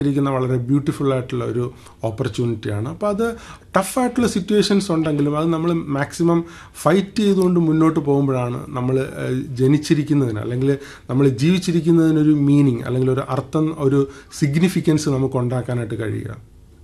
ഇരിക്കുന്ന വളരെ ബ്യൂട്ടിഫുൾ ആയിട്ടുള്ള ഒരു ഓപ്പർച്യൂണിറ്റിയാണ് അപ്പോൾ അത് ടഫായിട്ടുള്ള സിറ്റുവേഷൻസ് ഉണ്ടെങ്കിലും അത് നമ്മൾ മാക്സിമം ഫൈറ്റ് ചെയ്തുകൊണ്ട് മുന്നോട്ട് പോകുമ്പോഴാണ് നമ്മൾ ജനിച്ചിരിക്കുന്നതിന് അല്ലെങ്കിൽ നമ്മൾ ജീവിച്ചിരിക്കുന്നതിനൊരു മീനിങ് അല്ലെങ്കിൽ ഒരു അർത്ഥം ഒരു സിഗ്നിഫിക്കൻസ് നമുക്ക് ഉണ്ടാക്കാനായിട്ട് കഴിയുക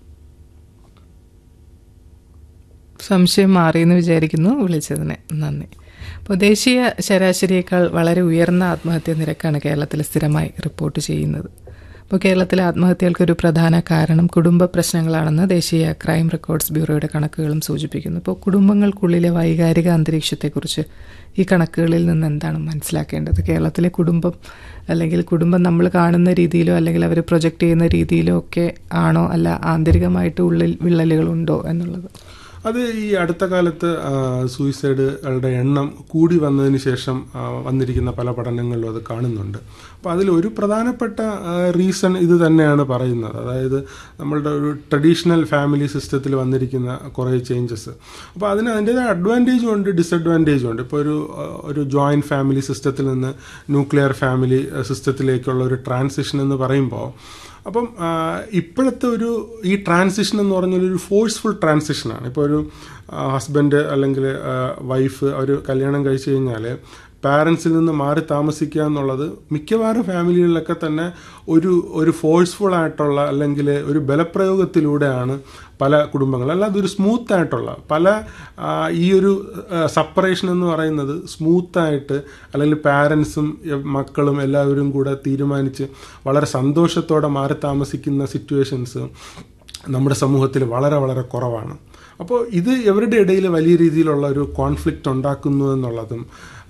സംശയം മാറിയെന്ന് വിചാരിക്കുന്നു വിളിച്ചതിന് നന്ദി അപ്പോൾ ദേശീയ ശരാശരിയേക്കാൾ വളരെ ഉയർന്ന ആത്മഹത്യാ നിരക്കാണ് കേരളത്തിൽ സ്ഥിരമായി റിപ്പോർട്ട് ചെയ്യുന്നത് അപ്പോൾ കേരളത്തിലെ ആത്മഹത്യകൾക്ക് ഒരു പ്രധാന കാരണം കുടുംബ പ്രശ്നങ്ങളാണെന്ന് ദേശീയ ക്രൈം റെക്കോർഡ്സ് ബ്യൂറോയുടെ കണക്കുകളും സൂചിപ്പിക്കുന്നു ഇപ്പോൾ കുടുംബങ്ങൾക്കുള്ളിലെ വൈകാരിക അന്തരീക്ഷത്തെക്കുറിച്ച് ഈ കണക്കുകളിൽ നിന്ന് എന്താണ് മനസ്സിലാക്കേണ്ടത് കേരളത്തിലെ കുടുംബം അല്ലെങ്കിൽ കുടുംബം നമ്മൾ കാണുന്ന രീതിയിലോ അല്ലെങ്കിൽ അവർ പ്രൊജക്റ്റ് ചെയ്യുന്ന രീതിയിലോ ഒക്കെ ആണോ അല്ല ആന്തരികമായിട്ട് ഉള്ളിൽ വിള്ളലുകളുണ്ടോ എന്നുള്ളത് അത് ഈ അടുത്ത കാലത്ത് സൂയിസൈഡുകളുടെ എണ്ണം കൂടി വന്നതിന് ശേഷം വന്നിരിക്കുന്ന പല പഠനങ്ങളിലും അത് കാണുന്നുണ്ട് അപ്പോൾ അതിൽ ഒരു പ്രധാനപ്പെട്ട റീസൺ ഇത് തന്നെയാണ് പറയുന്നത് അതായത് നമ്മളുടെ ഒരു ട്രഡീഷണൽ ഫാമിലി സിസ്റ്റത്തിൽ വന്നിരിക്കുന്ന കുറേ ചേഞ്ചസ് അപ്പോൾ അതിന് അതിൻ്റേതായ അഡ്വാൻറ്റേജും ഉണ്ട് ഡിസഡ്വാൻറ്റേജും ഉണ്ട് ഇപ്പോൾ ഒരു ഒരു ജോയിൻറ്റ് ഫാമിലി സിസ്റ്റത്തിൽ നിന്ന് ന്യൂക്ലിയർ ഫാമിലി സിസ്റ്റത്തിലേക്കുള്ള ഒരു ട്രാൻസിഷൻ എന്ന് പറയുമ്പോൾ അപ്പം ഇപ്പോഴത്തെ ഒരു ഈ ട്രാൻസിഷൻ എന്ന് പറഞ്ഞാൽ ഒരു ഫോഴ്സ്ഫുൾ ട്രാൻസിഷനാണ് ഇപ്പോൾ ഒരു ഹസ്ബൻഡ് അല്ലെങ്കിൽ വൈഫ് അവർ കല്യാണം കഴിച്ചു കഴിഞ്ഞാൽ പാരൻസിൽ നിന്ന് മാറി താമസിക്കുക എന്നുള്ളത് മിക്കവാറും ഫാമിലികളിലൊക്കെ തന്നെ ഒരു ഒരു ഫോഴ്സ്ഫുൾ ആയിട്ടുള്ള അല്ലെങ്കിൽ ഒരു ബലപ്രയോഗത്തിലൂടെയാണ് പല കുടുംബങ്ങൾ അല്ലാതെ ഒരു സ്മൂത്ത് ആയിട്ടുള്ള പല ഈ ഒരു സപ്പറേഷൻ എന്ന് പറയുന്നത് സ്മൂത്തായിട്ട് അല്ലെങ്കിൽ പാരൻസും മക്കളും എല്ലാവരും കൂടെ തീരുമാനിച്ച് വളരെ സന്തോഷത്തോടെ മാറി താമസിക്കുന്ന സിറ്റുവേഷൻസ് നമ്മുടെ സമൂഹത്തിൽ വളരെ വളരെ കുറവാണ് അപ്പോൾ ഇത് ഇവരുടെ ഇടയിൽ വലിയ രീതിയിലുള്ള ഒരു കോൺഫ്ലിക്റ്റ് ഉണ്ടാക്കുന്നു എന്നുള്ളതും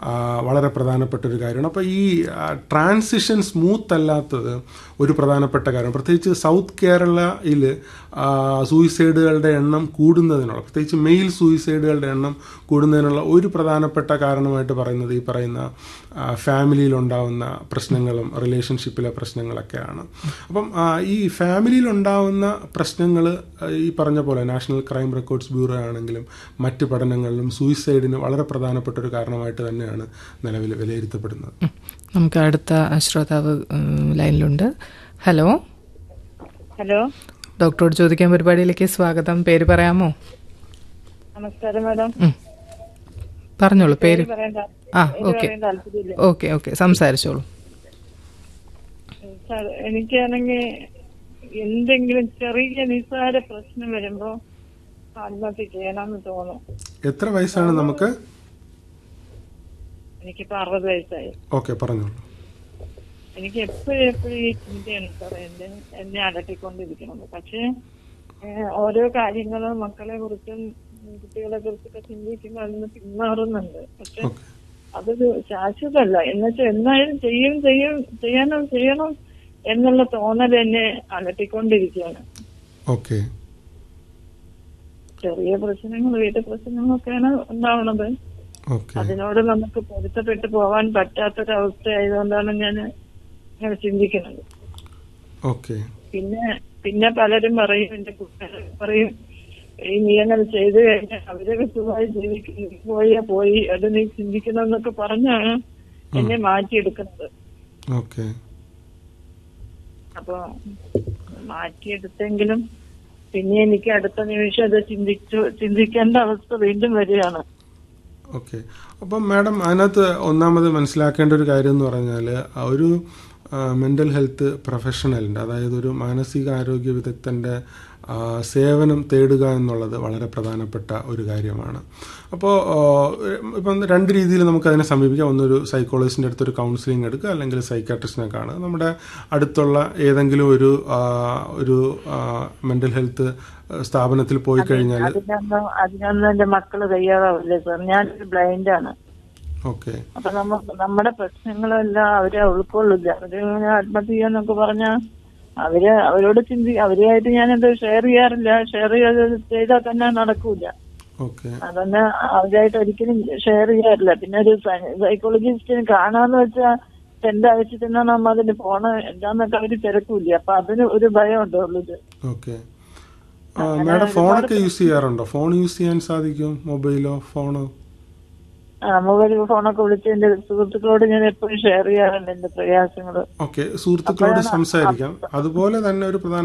വളരെ പ്രധാനപ്പെട്ട ഒരു കാര്യമാണ് അപ്പോൾ ഈ ട്രാൻസിഷൻ സ്മൂത്ത് അല്ലാത്തത് ഒരു പ്രധാനപ്പെട്ട കാര്യം പ്രത്യേകിച്ച് സൗത്ത് കേരളയിൽ സൂയിസൈഡുകളുടെ എണ്ണം കൂടുന്നതിനുള്ള പ്രത്യേകിച്ച് മെയിൽ സൂയിസൈഡുകളുടെ എണ്ണം കൂടുന്നതിനുള്ള ഒരു പ്രധാനപ്പെട്ട കാരണമായിട്ട് പറയുന്നത് ഈ പറയുന്ന ഫാമിലിയിലുണ്ടാവുന്ന പ്രശ്നങ്ങളും റിലേഷൻഷിപ്പിലെ പ്രശ്നങ്ങളൊക്കെയാണ് അപ്പം ഈ ഫാമിലിയിലുണ്ടാവുന്ന പ്രശ്നങ്ങൾ ഈ പറഞ്ഞ പോലെ നാഷണൽ ക്രൈം റെക്കോർഡ്സ് ബ്യൂറോ ആണെങ്കിലും മറ്റ് പഠനങ്ങളിലും സൂയിസൈഡിന് വളരെ പ്രധാനപ്പെട്ട ഒരു കാരണമായിട്ട് തന്നെയാണ് നിലവിൽ വിലയിരുത്തപ്പെടുന്നത് നമുക്ക് അടുത്ത ശ്രോതാവ് ലൈനിലുണ്ട് ഹലോ ഹലോ ഡോക്ടറോട് ചോദിക്കാൻ പരിപാടിയിലേക്ക് സ്വാഗതം പേര് പറയാമോ നമസ്കാരം മാഡം പറഞ്ഞോളൂ പേര് പറയണ്ട ആ പേര് ഓക്കെ പറയാൻ താല്പര്യമില്ല ഓക്കെ ഓക്കെ സംസാരിച്ചോളൂ സാർ എനിക്കാണെങ്കിൽ എന്തെങ്കിലും ചെറിയ നിസ്സാര പ്രശ്നം വരുമ്പോ ആത്മഹത്യ ചെയ്യണമെന്ന് തോന്നും എത്ര വയസ്സാണ് നമുക്ക് എനിക്കിപ്പോ അറുപത് വയസ്സായി ഓക്കെ പറഞ്ഞോളൂ എനിക്ക് എപ്പോഴും എപ്പോഴും ഈ ചിന്തയാണ് സാർ എന്റെ എന്നെ അലട്ടിക്കൊണ്ടിരിക്കുന്നത് പക്ഷേ ഏഹ്, ഓരോ കാര്യങ്ങളും മക്കളെ കുറിച്ചും കുട്ടികളെ കുറിച്ചൊക്കെ ചിന്തിക്കുമ്പോൾ അതിൽ നിന്ന് പിന്മാറുന്നുണ്ട് പക്ഷെ ഓക്കെ അതൊരു ശാശ്വതമല്ല എന്നുവെച്ചാൽ എന്നായാലും ചെയ്യും ചെയ്യും ചെയ്യണം ചെയ്യണം എന്നുള്ള തോന്നൽ എന്നെ അലട്ടിക്കൊണ്ടിരിക്കുകയാണ് ഓക്കെ ചെറിയ പ്രശ്നങ്ങൾ വീട്ടു പ്രശ്നങ്ങളൊക്കെയാണ് ഉണ്ടാവുന്നത് ഓക്കെ അതിനോട് നമുക്ക് പൊരുത്തപ്പെട്ടു പോകാൻ പറ്റാത്തൊരവസ്ഥ ആയതുകൊണ്ടാണ് ഞാൻ ഇങ്ങനെ ചിന്തിക്കുന്നത് ഓക്കെ പിന്നെ പിന്നെ പലരും പറയും എന്റെ കുട്ടികൾ പറയും ഈ നീ അങ്ങനെ ചെയ്തു കഴിഞ്ഞാൽ അവരൊക്കെ സുഖമായി ജീവിക്കും പോയാ പോയി അത് നീ ചിന്തിക്കണം എന്നൊക്കെ പറഞ്ഞാണ് എന്നെ മാറ്റിയെടുക്കുന്നത് ഓക്കെ അപ്പൊ മാറ്റിയെടുത്തെങ്കിലും പിന്നെ എനിക്ക് അടുത്ത നിമിഷം അത് ചിന്തിച്ചു ചിന്തിക്കേണ്ട അവസ്ഥ വീണ്ടും വരികയാണ് ഓക്കെ അപ്പം മാഡം അതിനകത്ത് ഒന്നാമത് മനസ്സിലാക്കേണ്ട ഒരു കാര്യം എന്ന് പറഞ്ഞാൽ ഒരു മെൻ്റൽ ഹെൽത്ത് പ്രൊഫഷണലിൻ്റെ അതായത് ഒരു മാനസികാരോഗ്യ വിദഗ്ധൻ്റെ ആ, സേവനം തേടുക എന്നുള്ളത് വളരെ പ്രധാനപ്പെട്ട ഒരു കാര്യമാണ് അപ്പോൾ ഇപ്പം രണ്ട് രീതിയിൽ നമുക്ക് അതിനെ സമീപിക്കാം ഒന്നൊരു സൈക്കോളജിസ്റ്റിൻ്റെ അടുത്തൊരു കൗൺസിലിംഗ് എടുക്കുക അല്ലെങ്കിൽ സൈക്കാട്രിസ്റ്റിനെ കാണുക നമ്മുടെ അടുത്തുള്ള ഏതെങ്കിലും ഒരു ആ, ഒരു മെൻ്റൽ ഹെൽത്ത് സ്ഥാപനത്തിൽ പോയി കഴിഞ്ഞാൽ അതിനൊന്നും അതിനൊന്നും എന്റെ മക്കള് തയ്യാറാവില്ല സാർ ഞാനൊരു ബ്ലൈൻഡ് ആണ് ഓക്കെ അപ്പൊ നമ്മ നമ്മുടെ പ്രശ്നങ്ങളെല്ലാം അവരെ ഉൾക്കൊള്ളില്ല അവര് ഇങ്ങനെ ആത്മഹത്യ ചെയ്യാന്നൊക്കെ പറഞ്ഞാ അവര് അവരോട് ചിന്തി അവരുമായിട്ട് ഞാൻ എന്താ ഷെയർ ചെയ്യാറില്ല ഷെയർ ചെയ്താൽ തന്നെ നടക്കൂല ഓക്കെ അതന്നെ അവരായിട്ട് ഒരിക്കലും ഷെയർ ചെയ്യാറില്ല പിന്നെ ഒരു സൈക്കോളജിസ്റ്റിന് കാണാന്ന് വെച്ചാൽ എന്റെ ആവശ്യത്തിനാണ് നമ്മ അതിന് പോണ എന്താന്നൊക്കെ അവര് തിരക്കൂല അപ്പൊ അതിന് ഒരു ഭയം ഉണ്ട് ഉള്ളത് ഓക്കെ മാഡം ഫോണൊക്കെ യൂസ് ചെയ്യാറുണ്ടോ ഫോൺ യൂസ് ചെയ്യാൻ സാധിക്കും മൊബൈലോ ഫോണോ മൊബൈൽ ഫോണൊക്കെ വിളിച്ച് എന്റെ സുഹൃത്തുക്കളോട് ഞാൻ എപ്പോഴും ഷെയർ ചെയ്യാറുണ്ട് എന്റെ പ്രയാസങ്ങള് ഓക്കെ സുഹൃത്തുക്കളോട് സംസാരിക്കാം അതുപോലെ തന്നെ ഒരു പ്രധാന